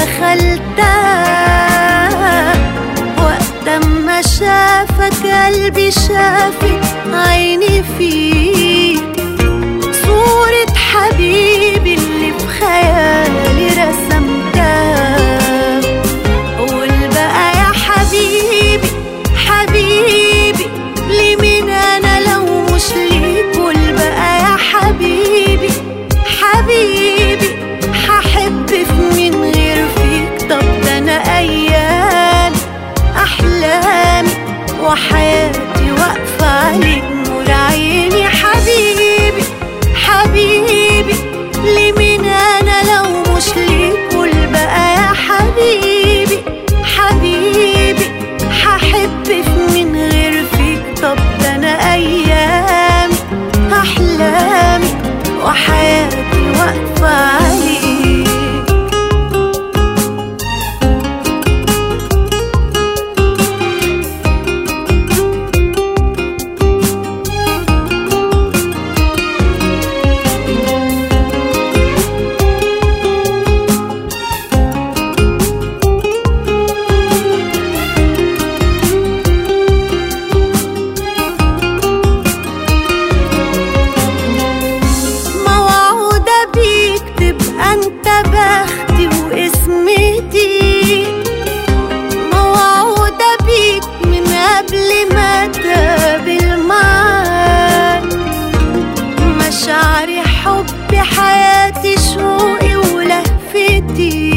دخلتها وقت ما شافك قلبي شافك عيني فيك صورة حبيبي اللي بخيالي رسمتها قول بقى يا حبيبي حبيبي ليه من انا لو مش ليك قول بقى يا حبيبي حبيبي هحب في من غير فيك طب ده انا ايام احلامي وحياتي واقفه عليك نور عيني حبيبي حبيبي ليه من انا لو مش ليك قول بقى يا حبيبي حبيبي هحب في من غير فيك طب ده انا ايامي احلامي وحياتي واقفه عليك موعودة بيك تبقى انت بختي واسمتي موعودة بيك من قبل ما تقابل معاك مشاعري حبي حياتي شوقي ولهفتي